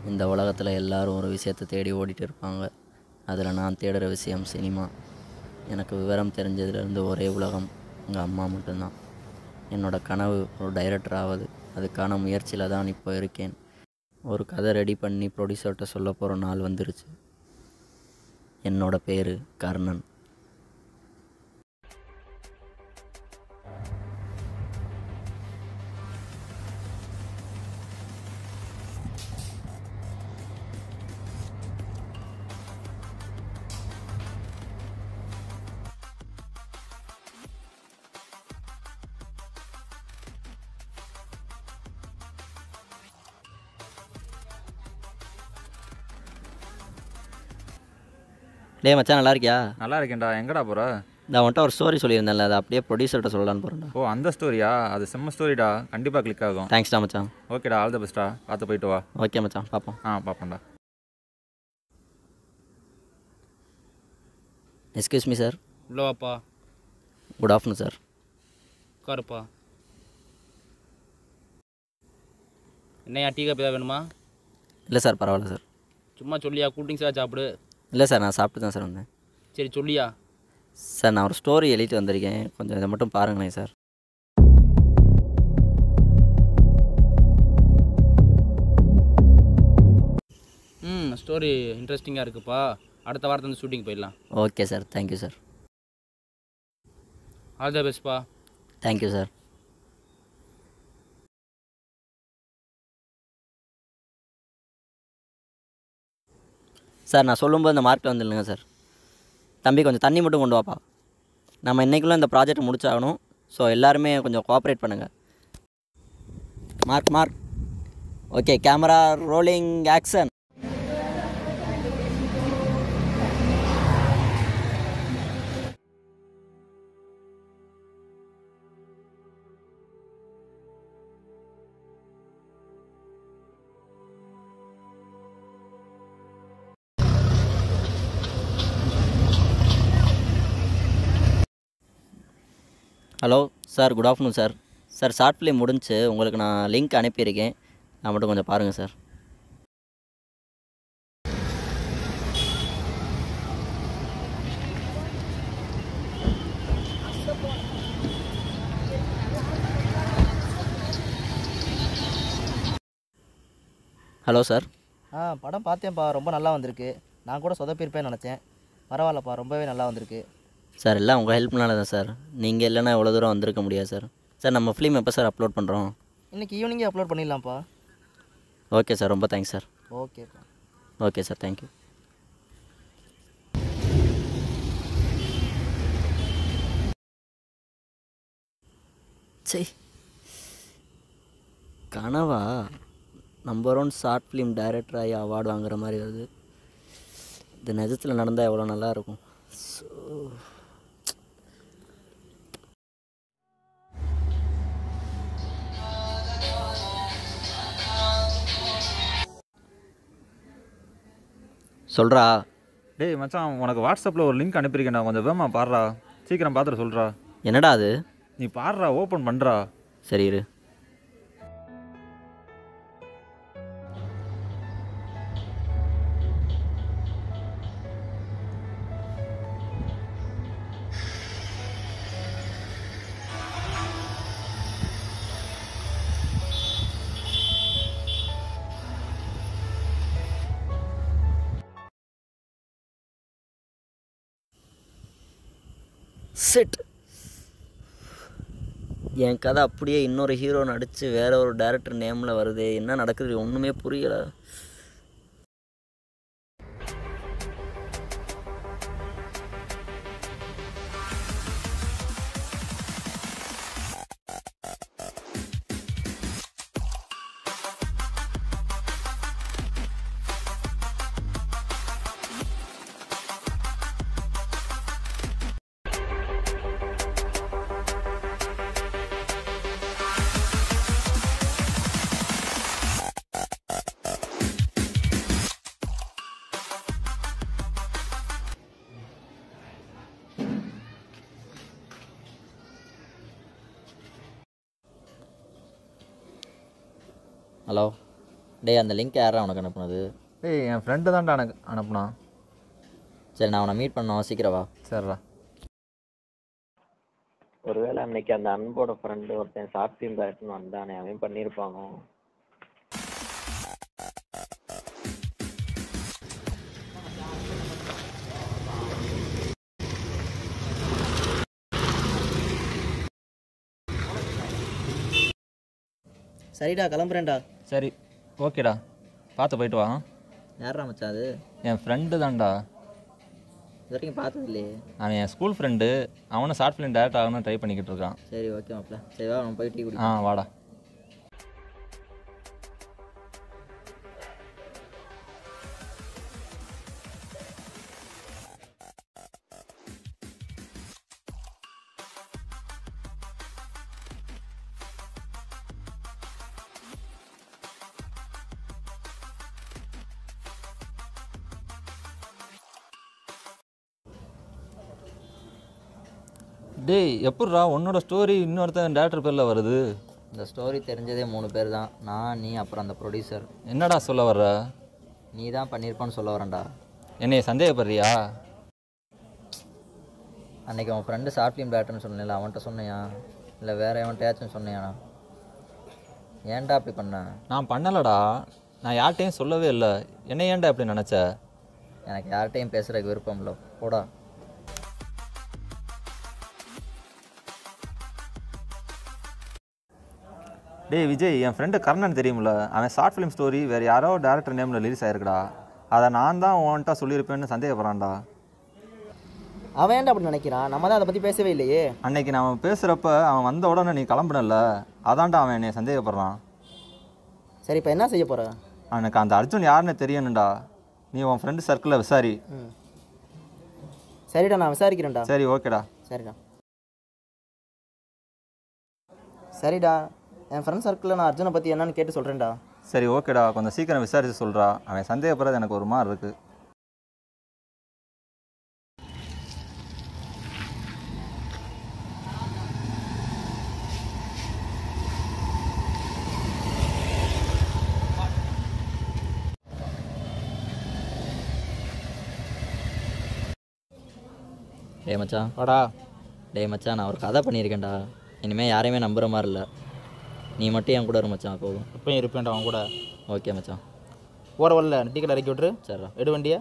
இந்த உலகத்தில் எல்லாரும் ஒரு விஷயத்தை தேடி ஓடிட்டு இருப்பாங்க அதில் நான் தேடுற விஷயம் சினிமா எனக்கு விவரம் தெரிஞ்சதுலேருந்து ஒரே உலகம் எங்கள் அம்மா மட்டும்தான் என்னோட கனவு ஒரு டைரக்டர் ஆவது அதுக்கான முயற்சியில் தான் இப்போ இருக்கேன் ஒரு கதை ரெடி பண்ணி ப்ரொடியூசர்கிட்ட சொல்ல போகிற நாள் வந்துருச்சு என்னோட பேர் கர்ணன் டேய் மச்சான் நல்லா இருக்கியா நல்லா இருக்கேன்டா எங்கடா போற நான் உன்ட்ட ஒரு ஸ்டோரி சொல்லியிருந்தேன்ல அதை அப்படியே ப்ரொடியூசர்கிட்ட சொல்லலான்னு போகிறேன்டா ஓ அந்த ஸ்டோரியா அது செம்ம ஸ்டோரிடா கண்டிப்பாக கிளிக் ஆகும் தேங்க்ஸ்டா மச்சான் ஓகேடா ஆல் த பெஸ்ட்டா பார்த்து போயிட்டு வா ஓகே மச்சான் பார்ப்போம் ஆ பார்ப்போம்டா எஸ்கியூஸ் மீ சார் உள்ள வாப்பா குட் ஆஃப்டர்நூன் சார் உட்காருப்பா என்னையா டீ காப்பி ஏதாவது வேணுமா இல்லை சார் பரவாயில்ல சார் சும்மா சொல்லியா கூல்ட்ரிங்க்ஸ் ஏதாவது சாப்பிடு இல்லை சார் நான் சாப்பிட்டு தான் சார் வந்தேன் சரி சொல்லியா சார் நான் ஒரு ஸ்டோரி எழுதிட்டு வந்திருக்கேன் கொஞ்சம் இதை மட்டும் பாருங்களேன் சார் ம் ஸ்டோரி இன்ட்ரெஸ்டிங்காக இருக்குப்பா அடுத்த வாரத்துல இருந்து ஷூட்டிங் போயிடலாம் okay sir thank you sir all the பெஸ்ட்ப்பா தேங்க்யூ சார் சார் நான் சொல்லும்போது இந்த மார்க்கில் வந்துடுங்க சார் தம்பி கொஞ்சம் தண்ணி மட்டும் கொண்டு வாப்பா நம்ம இன்றைக்குள்ளே இந்த ப்ராஜெக்ட் முடிச்சாகணும் ஸோ எல்லாருமே கொஞ்சம் கோஆப்ரேட் பண்ணுங்கள் mark mark okay camera rolling action hello sir good afternoon sir sir short film முடிஞ்சு உங்களுக்கு நான் லிங்க் அனுப்பியிருக்கேன் நான் மட்டும் கொஞ்சம் பாருங்கள் சார் ஹலோ சார் ஆ படம் பார்த்தேன்ப்பா ரொம்ப நல்லா வந்திருக்கு நான் கூட சொதப்பிருப்பேன்னு நினச்சேன் பரவாயில்லப்பா ரொம்பவே நல்லா வந்திருக்கு சார் எல்லாம் உங்கள் ஹெல்ப்னால தான் சார் நீங்கள் இல்லைன்னா இவ்வளோ தூரம் வந்திருக்க முடியாது சார் சார் நம்ம ஃபிலிம் எப்போ சார் அப்லோட் பண்ணுறோம் இன்னைக்கு ஈவினிங்கே அப்லோட் பண்ணிடலாம்ப்பா ஓகே சார் ரொம்ப தேங்க்ஸ் சார் ஓகேப்பா ஓகே சார் தேங்க்யூ சே கனவா number one short film director ஆகி அவார்டு வாங்குற மாதிரி வருது இது நிஜத்தில் நடந்தால் எவ்வளோ நல்லா இருக்கும் ஸோ சொல்கிறா டேய் மச்சான் உனக்கு வாட்ஸ்அப்பில் ஒரு லிங்க் அனுப்பியிருக்கேன்டா கொஞ்சம் வேமா பாடுறா சீக்கிரம் பார்த்துட்டு சொல்கிறா என்னடா அது நீ பாடுறா ஓப்பன் பண்ணுறா சரி இரு செட் என் கதை அப்படியே இன்னொரு ஹீரோ நடித்து வேற ஒரு டேரக்டர் நேமில் வருது என்ன நடக்குது ஒன்றுமே புரியலை ஹலோ டேய் அந்த லிங்க் யாரா உனக்கு அனுப்புனது ஏய் என் ஃப்ரெண்டு தான்டா எனக்கு அனுப்புனா சரி நான் அவனை மீட் பண்ணோம் சீக்கிரம் வா சரிடா ஒருவேளை அன்னைக்கு அந்த அன்போட ஃப்ரெண்டு ஒருத்தன் சாப்பியும் பேட்டுன்னு வந்தானே அவன் பண்ணியிருப்பானோ சரிடா கிளம்புறேன்டா சரி ஓகேடா பார்த்து போயிட்டு வா யாரா மச்சான் அது என் ஃப்ரெண்டு தான்டா இது வரைக்கும் பார்த்தது இல்லையே அவன் என் ஸ்கூல் ஃப்ரெண்டு அவனும் ஷார்ட் ஃபிலிம் டேரக்ட் ஆகணும்னு ட்ரை பண்ணிக்கிட்டு இருக்கான் சரி ஓகே மாப்ள சரி வா நம்ம போய் டீ குடி ஆ வாடா டேய் எப்பட்றா உன்னோட ஸ்டோரி இன்னொருத்தன் டேரக்டர் பேரில் வருது இந்த ஸ்டோரி தெரிஞ்சதே மூணு பேர் தான் நான் நீ அப்புறம் அந்த ப்ரொடியூசர் என்னடா சொல்ல வர்ற நீ தான் பண்ணியிருப்பான்னு சொல்ல வரேன்டா என்னைய சந்தேகப்படுறியா அன்னைக்கு உன் ஃப்ரெண்டு ஷார்ட் ஃபிலிம் டேரக்டர்னு சொன்னேன்ல அவன்கிட்ட சொன்னையா இல்லை வேற எவன்கிட்டயாச்சும் சொன்னையாண்ணா ஏன்டா அப்படி பண்ண நான் பண்ணலடா நான் யார்கிட்டையும் சொல்லவே இல்லை என்ன ஏன்டா இப்படி நினச்ச எனக்கு யார்கிட்டையும் பேசுறதுக்கு விருப்பம் இல்லை போடா டேய் விஜய் என் ஃப்ரெண்டு கர்ணன் தெரியுமில்ல அவன் ஷார்ட் ஃபிலிம் ஸ்டோரி வேறு யாரோ டேரக்டர் நேமில் ரிலீஸ் ஆயிருக்குடா அதை நான் தான் உன்கிட்ட சொல்லியிருப்பேன்னு சந்தேகப்படுறான்டா அவன் ஏன்டா அப்படி நினைக்கிறான் நம்ம தான் அதை பற்றி பேசவே இல்லையே அன்னைக்கு நான் பேசுகிறப்ப அவன் வந்த உடனே நீ கிளம்புனல்ல அதான்டா அவன் என்னை சந்தேகப்படுறான் சரி இப்போ என்ன செய்ய போகிற அவனுக்கு அந்த அர்ஜுன் யாருன்னு தெரியணும்டா நீ உன் ஃப்ரெண்டு சர்க்கிளில் விசாரி ம் சரிடா நான் விசாரிக்கிறேன்டா சரி ஓகேடா சரிடா சரிடா என் ஃப்ரெண்ட் சர்க்கிளில் நான் அர்ஜுனை பற்றி என்னன்னு கேட்டு சொல்கிறேன்டா சரி ஓகேடா கொஞ்சம் சீக்கிரம் விசாரிச்சு சொல்கிறா அவன் சந்தேகப்படுறது எனக்கு ஒரு மாதிரி இருக்குது டேய் மச்சான் வாடா டேய் மச்சான் நான் ஒரு கதை பண்ணியிருக்கேன்டா இனிமேல் யாரையுமே நம்புற மாதிரி இல்லை நீ மட்டும் என் கூட இரு மச்சான் போதும் எப்பயும் இருப்பேன்டா அவன் கூட ஓகே மச்சான் ஓர வரல டிக்கெட் இறக்கி விட்டுரு சரிடா எடு வண்டியை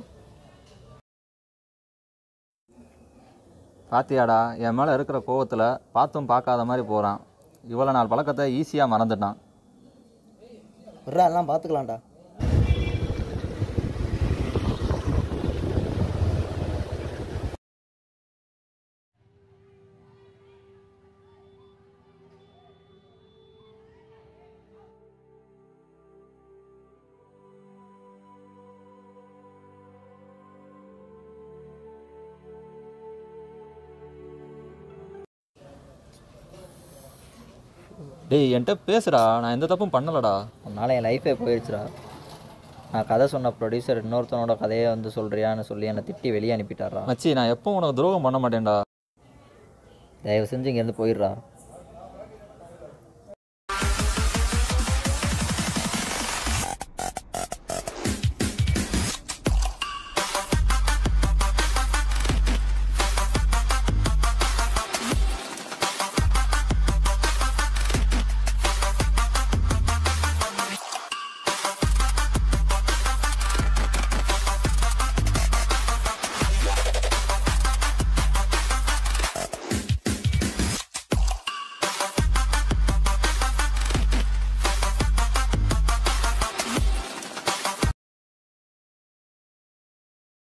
பாத்தியாடா என் மேலே இருக்கிற கோவத்தில் பார்த்தும் பார்க்காத மாதிரி போகிறான் இவ்வளோ நாள் பழக்கத்தை ஈஸியாக மறந்துட்டான் விட்றா எல்லாம் பார்த்துக்கலாம்டா டேய் என்கிட்ட பேசுடா நான் எந்த தப்பும் பண்ணலடா உன்னால் என் லைஃபே போயிடுச்சுடா நான் கதை சொன்ன ப்ரொடியூசர் இன்னொருத்தனோட கதையை வந்து சொல்கிறியான்னு சொல்லி என்னை திட்டி வெளியே அனுப்பிட்டாரா மச்சி நான் எப்போ உனக்கு துரோகம் பண்ண மாட்டேன்டா தயவு செஞ்சு இங்கேருந்து போயிடுறா